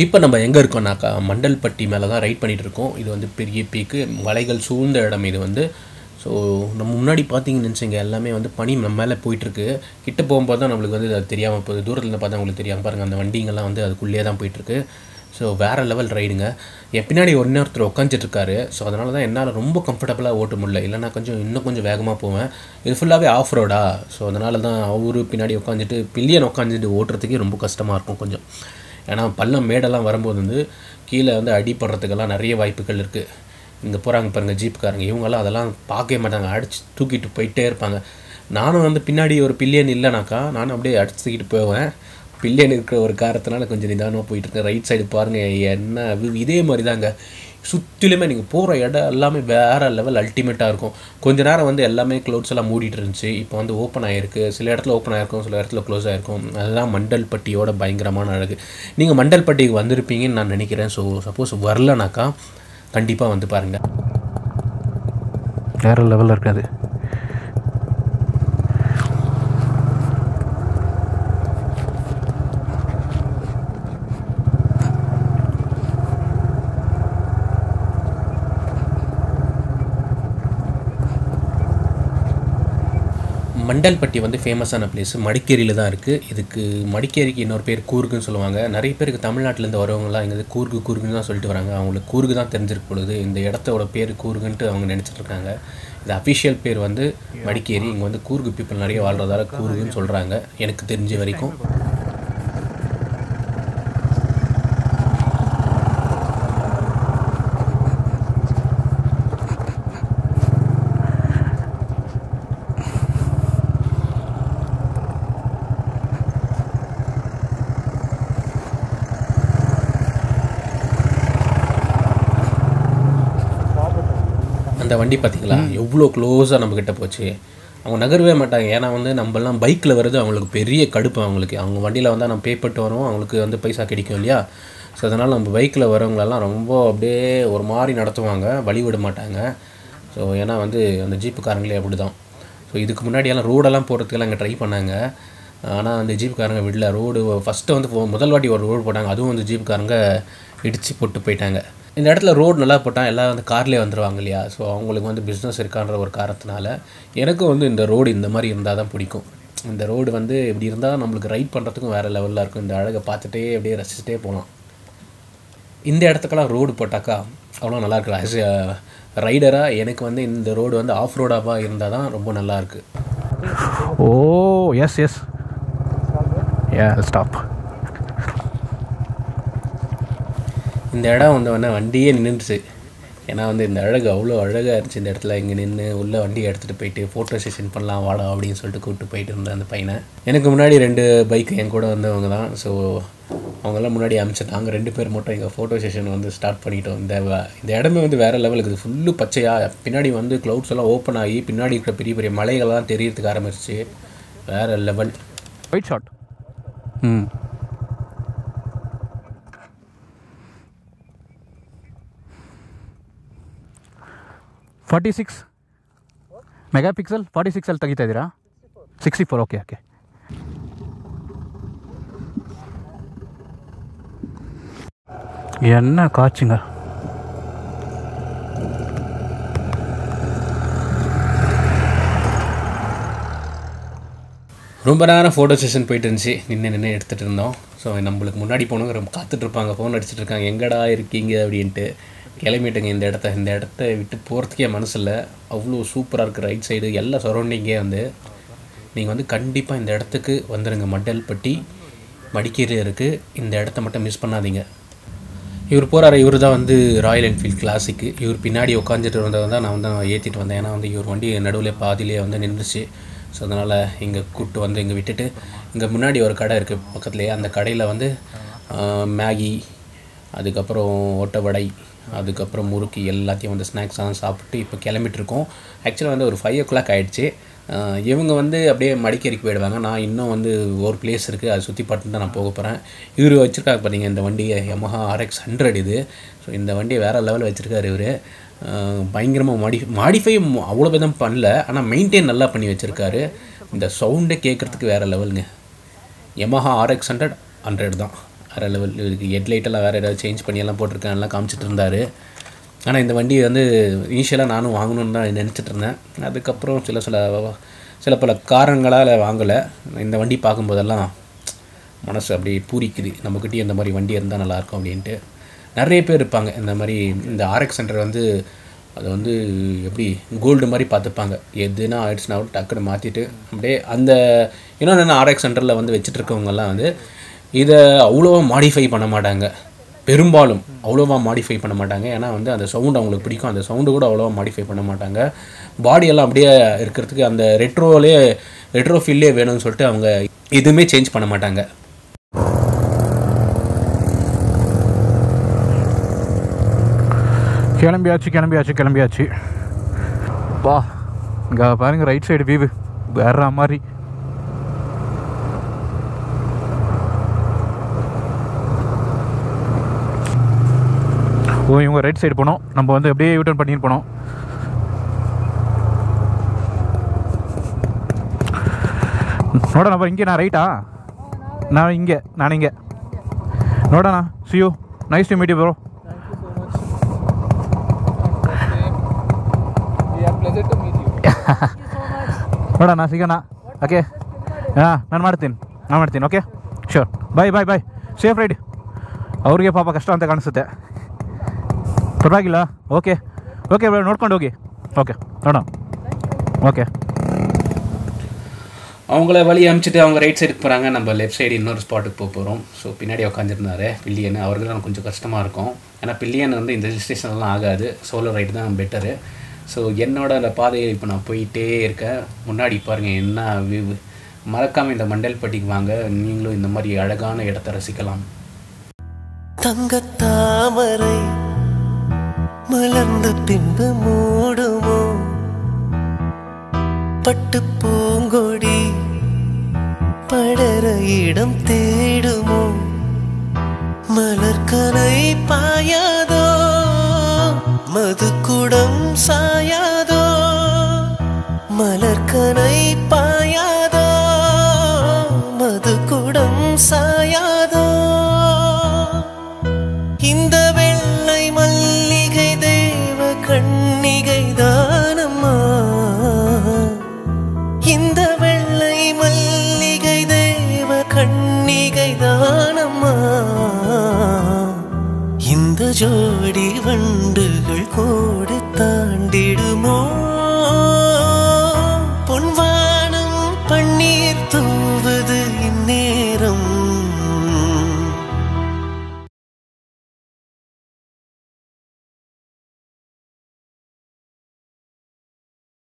இப்போ நம்ம எங்கே இருக்கோம்னாக்கா மண்டல்பட்டி மேலே தான் ரைட் பண்ணிகிட்டு இருக்கோம் இது வந்து பெரிய பீக்கு மலைகள் சூழ்ந்த இடம் இது வந்து ஸோ நம்ம முன்னாடி பார்த்தீங்கன்னு நினச்சிங்க எல்லாமே வந்து பனி நம்ம மேலே போயிட்டுருக்கு கிட்ட போகும்போது தான் நம்மளுக்கு வந்து அது தெரியாமல் போகுது தூரத்தில் இருந்து பார்த்தா உங்களுக்கு தெரியாமல் பாருங்கள் அந்த வண்டிங்கெல்லாம் வந்து அதுக்குள்ளேயே தான் போயிட்டுருக்கு ஸோ வேறு லெவல் ரைடுங்க என் பின்னாடி இன்னொருத்தர் உட்காந்துட்டு இருக்காரு ஸோ அதனால தான் என்னால் ரொம்ப கம்ஃபர்டபுளாக ஓட்ட முடியல இல்லைனா கொஞ்சம் இன்னும் கொஞ்சம் வேகமாக போவேன் இது ஃபுல்லாகவே ஆஃப் ரோடா ஸோ அதனால தான் அவரு பின்னாடி உட்காந்துட்டு பில்லியன் உட்காந்துட்டு ஓட்டுறதுக்கே ரொம்ப கஷ்டமாக இருக்கும் கொஞ்சம் ஏன்னா பள்ளம் மேடெல்லாம் வரும்போது வந்து கீழே வந்து அடிப்படுறதுக்கெல்லாம் நிறைய வாய்ப்புகள் இருக்குது இங்கே போகிறாங்க பாருங்கள் ஜீப்காரங்க இவங்கெல்லாம் அதெல்லாம் பார்க்கவே மாட்டாங்க அடிச்சு தூக்கிட்டு போயிட்டே இருப்பாங்க நானும் வந்து பின்னாடி ஒரு பில்லியன் இல்லைனாக்கா நானும் அப்படியே அடிச்சு தூக்கிட்டு போவேன் பில்லியன் இருக்கிற ஒரு காரத்தினால கொஞ்சம் நிதானமாக போயிட்டு இருக்கேன் ரைட் சைடு பாருங்கள் என்ன view. இதே மாதிரி தாங்க சுற்றிலுமே நீங்கள் போகிற இடம் எல்லாமே வேறு லெவல் அல்டிமேட்டாக இருக்கும் கொஞ்ச நேரம் வந்து எல்லாமே க்ளவுட்ஸ் எல்லாம் மூடிட்டு இருந்துச்சு இப்போ வந்து ஓப்பன் ஆகிருக்கு சில இடத்துல ஓப்பன் ஆகிருக்கும் சில இடத்துல க்ளோஸ் ஆகிருக்கும் அதுதான் மண்டல்பட்டியோட பயங்கரமான அழகு நீங்கள் மண்டல்பட்டிக்கு வந்திருப்பீங்கன்னு நான் நினைக்கிறேன் ஸோ சப்போஸ் வரலனாக்கா கண்டிப்பாக வந்து பாருங்கள் வேறு லெவலில் இருக்காது மண்டல்பட்டி வந்து ஃபேமஸான பிளேஸ் மடிக்கேரியில் தான் இருக்குது இதுக்கு மடிக்கேரிக்கு இன்னொரு பேர் கூர்க்குன்னு சொல்லுவாங்க நிறைய பேருக்கு தமிழ்நாட்டிலேருந்து வரவங்களாம் இங்கே கூர்கு கூர்குன்னு தான் சொல்லிட்டு வராங்க அவங்களுக்கு கூர்கு தான் தெரிஞ்சிருக்கு பொழுது இந்த இடத்தோட பேர் கூர்குன்ட்டு அவங்க நினச்சிட்டு இருக்காங்க இது அஃபிஷியல் பேர் வந்து மடிக்கேரி இங்கே வந்து கூர்கு பீப்புள் நிறைய வாழ்றதால கூர்குன்னு சொல்கிறாங்க எனக்கு தெரிஞ்ச வரைக்கும் அந்த வண்டி பார்த்தீங்களா எவ்வளோ க்ளோஸாக நம்மக்கிட்ட போச்சு அவங்க நகரவே மாட்டாங்க ஏன்னா வந்து நம்மலாம் பைக்கில் வருது அவங்களுக்கு பெரிய கடுப்பு அவங்களுக்கு அவங்க வண்டியில் வந்தால் நம்ம பே பண்ணிட்டு வரோம் அவங்களுக்கு வந்து பைசா கிடைக்கும் இல்லையா ஸோ அதனால் நம்ம பைக்கில் வரவங்களெல்லாம் ரொம்ப அப்படியே ஒரு மாதிரி நடத்துவாங்க வழி விட மாட்டாங்க ஸோ ஏன்னா வந்து அந்த ஜீப்புக்காரங்களே அப்படி தான் ஸோ இதுக்கு முன்னாடியெல்லாம் ரோடெல்லாம் போகிறதுக்கெல்லாம் இங்கே ட்ரை பண்ணாங்க ஆனால் அந்த ஜீப்காரங்க விடல ரோடு ஃபஸ்ட்டு வந்து போ- முதல் வாட்டி ஒரு ரோடு போட்டாங்க அதுவும் வந்து ஜீப்காரங்க இடித்து போட்டு போயிட்டாங்க இந்த இடத்துல ரோடு நல்லா போட்டால் எல்லாம் வந்து கார்லேயே வந்துடுவாங்க இல்லையா ஸோ அவங்களுக்கு வந்து பிஸ்னஸ் இருக்கான்ற ஒரு காரணத்தினால எனக்கும் வந்து இந்த ரோடு இந்த மாதிரி இருந்தால் தான் பிடிக்கும் இந்த ரோடு வந்து இப்படி இருந்தால் நம்மளுக்கு ரைட் பண்ணுறதுக்கும் வேறு லெவலில் இருக்கும் இந்த அழகை பார்த்துட்டே அப்படியே ரசிச்சுட்டே போகலாம் இந்த இடத்துக்கெல்லாம் ரோடு போட்டாக்கா அவ்வளோ நல்லா இருக்கலாம் ஆஸ் ரைடராக எனக்கு வந்து இந்த ரோடு வந்து ஆஃப் ரோடாக இருந்தால் தான் ரொம்ப நல்லா இருக்கு ஓ எஸ் எஸ் ஏ ஸ்டாப் இந்த இடம் வந்து வேணா வண்டியே நின்றுச்சு ஏன்னா வந்து இந்த அழகு அவ்வளோ அழகாக இருந்துச்சு இந்த இடத்துல இங்கே நின்று உள்ள வண்டியை எடுத்துகிட்டு போயிட்டு ஃபோட்டோ செஷன் பண்ணலாம் வாடா அப்படின்னு சொல்லிட்டு கூப்பிட்டு போயிட்டு இருந்தேன் அந்த பையனை எனக்கு முன்னாடி ரெண்டு பைக் என் கூட வந்தவங்க தான் ஸோ அவங்கெல்லாம் முன்னாடி அமிச்சிட்டு நாங்கள் ரெண்டு பேர் மட்டும் எங்கள் ஃபோட்டோ செஷன் வந்து ஸ்டார்ட் பண்ணிட்டோம் இந்த வ- இந்த இடமே வந்து வேறு லெவலுக்கு இருக்குது ஃபுல்லு பச்சையாக பின்னாடி வந்து க்ளவுட்ஸ் எல்லாம் ஓப்பன் ஆகி பின்னாடி இருக்கிற பெரிய பெரிய மலைகள்லாம் தெரியறதுக்கு ஆரம்பிச்சிச்சு வேறு லெவல் ஒயிட் ஷாட் ம் forty six megapixel forty ಸಿಕ್ಸಲ್ಲಿ ತೆಗಿತಾ ಇದ್ದೀರಾ ಸಿಕ್ಸ್ಟಿ ಫೋರ್ ಓಕೆ ಓಕೆ என்ன காய்ச்சுங்க ரொம்ப நேரம் ஃபோட்டோ செஷன் போயிட்டு இருந்துச்சு நின்று நின்று எடுத்துகிட்டு இருந்தோம் ஸோ நம்மளுக்கு முன்னாடி போனவங்க ரொம்ப காத்துட்டு இருப்பாங்க ஃபோன் அடிச்சிட்டு இருக்காங்க எங்கடா இருக்கீங்க அப்படின்ட்டு கிளம்பிட்டுங்க இந்த இடத்த இந்த இடத்த விட்டு போகிறதுக்கே மனசில்ல அவ்வளோ சூப்பராக இருக்குது ரைட் சைடு எல்லா சரௌண்டிங்கே வந்து நீங்கள் வந்து கண்டிப்பாக இந்த இடத்துக்கு வந்துடுங்க மண்டல்பட்டி மடிக்கேரி இருக்குது இந்த இடத்த மட்டும் மிஸ் பண்ணாதீங்க இவர் போகிறாரு இவர் தான் வந்து ராயல் என்ஃபீல்ட் கிளாசிக்கு இவர் பின்னாடி உட்காந்துட்டு இருந்ததை தான் நான் வந்து ஏற்றிட்டு வந்தேன் ஏன்னா வந்து இவர் வண்டி நடுவில் பாதியிலே வந்து நின்றுச்சு ஸோ அதனால் இங்கே கூப்பிட்டு வந்து இங்கே விட்டுட்டு இங்கே முன்னாடி ஒரு கடை இருக்குது பக்கத்துலேயே அந்த கடையில் வந்து ஆஹ், மேகி அதுக்கப்புறம் ஓட்ட வடை அதுக்கப்புறம் முறுக்கு எல்லாத்தையும் வந்து ஸ்நாக்ஸ்லாம் சாப்பிட்டு இப்போ கிளம்பிட்டு இருக்கோம் ஆக்சுவலாக வந்து ஒரு ஃபைவ் ஓ கிளாக் ஆகிடுச்சு இவங்க வந்து அப்படியே மடிக்கேரிக்கு போயிடுவாங்க நான் இன்னும் வந்து ஒரு பிளேஸ் இருக்குது அதை சுற்றி பார்த்துட்டு தான் நான் போக போகிறேன் இவர் வச்சுருக்காங்க பார்த்தீங்க இந்த வண்டியை Yamaha RX ஹண்ட்ரட் இது ஸோ இந்த வண்டியை வேறு லெவலில் வச்சுருக்காரு இவர் பயங்கரமாக மாடி மாடிஃபை அவ்வளோ விதம் பண்ணல ஆனால் மெயின்டைன் நல்லா பண்ணி வச்சுருக்காரு இந்த சவுண்டை கேட்குறதுக்கு வேறு லெவலுங்க Yamaha RX ஹண்ட்ரட் ஹண்ட்ரட் தான் வேறு லெவல் இதுக்கு ஹெட்லைட்டெல்லாம் வேறு ஏதாவது சேஞ்ச் பண்ணி எல்லாம் போட்டிருக்கேன் எல்லாம் காமிச்சிட்டு இருந்தார் ஆனால் இந்த வண்டி வந்து இனிஷியலாக நானும் வாங்கணும்னு தான் நினச்சிட்டு இருந்தேன் அதுக்கப்புறம் சில சில சில பல காரணங்களால் வாங்கலை இந்த வண்டி பார்க்கும்போதெல்லாம் மனசு அப்படி பூரிக்குது நம்மக்கிட்டே இந்த மாதிரி வண்டி இருந்தால் நல்லாயிருக்கும் அப்படின்ட்டு நிறைய பேர் இருப்பாங்க இந்த மாதிரி இந்த ஆர்எக்ஸ் சென்டர் வந்து அது வந்து எப்படி கோல்டு மாதிரி பார்த்துப்பாங்க எதுனா ஆயிடுச்சுனா கூட டக்குன்னு மாற்றிட்டு அப்படியே அந்த இன்னொன்று என்ன ஆர்எக்ஸ் சென்டரில் வந்து வச்சுட்டு இருக்கவங்கெல்லாம் வந்து இதை அவ்வளோவா மாடிஃபை பண்ண மாட்டாங்க பெரும்பாலும் அவ்வளோவா மாடிஃபை பண்ண மாட்டாங்க ஏன்னா வந்து அந்த சவுண்ட் அவங்களுக்கு பிடிக்கும் அந்த சவுண்டு கூட அவ்வளோவா மாடிஃபை பண்ண மாட்டாங்க பாடியெல்லாம் அப்படியே இருக்கிறதுக்கு அந்த ரெட்ரோலே ரெட்ரோ ஃபீல்லே வேணும்னு சொல்லிட்டு அவங்க எதுவுமே சேஞ்ச் பண்ண மாட்டாங்க கிளம்பியாச்சு கிளம்பியாச்சு கிளம்பியாச்சு வா இங்கே பாருங்க ரைட் சைடு வியூவு வேற மாதிரி ஓ இவங்க ரைட் சைடு போனோம் நம்ம வந்து அப்படியே யூட்டர்ன் பண்ணிட்டு போனோம் ನೋಡೋಣ ಬಾ ಹಿಂಗೆ ನಾ ರೈಟಾ ನಾ ಹಿಂಗೆ ನಾನು ಹಿಂಗೆ ನೋಡೋಣ see you nice to meet you bro Yeah, pleasure to meet you. ನೋಡೋಣ ಸಿಗೋಣ ಓಕೆ ಹಾಂ ನಾನು ಮಾಡ್ತೀನಿ ನಾನು ಮಾಡ್ತೀನಿ okay sure bye bye bye safe ride ಅವ್ರಿಗೆ ಪಾಪ ಕಷ್ಟ ಅಂತ ಕಾಣಿಸುತ್ತೆ ಪರವಾಗಿಲ್ಲ ಓಕೆ ಓಕೆ ನೋಡ್ಕೊಂಡು ಹೋಗಿ ஓகே ನೋಡೋಣ ஓகே அவங்கள வழி அனுப்பிச்சிட்டு அவங்க ரைட் சைடுக்கு போகிறாங்க நம்ம லெஃப்ட் சைடு இன்னொரு ஸ்பாட்டுக்கு போக போகிறோம் ஸோ பின்னாடி உட்காந்துருந்தாரு பில்லியன் அவர்களும் கொஞ்சம் கஷ்டமாக இருக்கும் ஏன்னா பில்லியன் வந்து இந்த ஸ்டேஷன்லாம் ஆகாது சோலோ ரைடு தான் பெட்டரு ஸோ என்னோட அந்த பாதையை இப்போ நான் போயிட்டே இருக்கேன் முன்னாடி பாருங்கள் என்ன வியூ மறக்காமல் இந்த மண்டல்பட்டிக்கு வாங்க நீங்களும் இந்த மாதிரி அழகான இடத்த ரசிக்கலாம் தங்கத்தாமரை மலர்ந்த பின்பு மூடுமோ பட்டு பூங்கொடி படர இடம் தேடுமோ மலர்கனை பாயாதோ மதுக்குடம் சாயாதோ மலர்கனை பாயாதோ மதுக்குடம் சாயாதோ இந்த வெள்ளை மல்லிகை தேவ கண்ணிகை தானம்மா இந்த வெள்ளை மல்லிகை தேவ கண்ணிகை தானம்மா இந்த ஜோடி வண்டுகள் கோடு தாண்டிடுமோ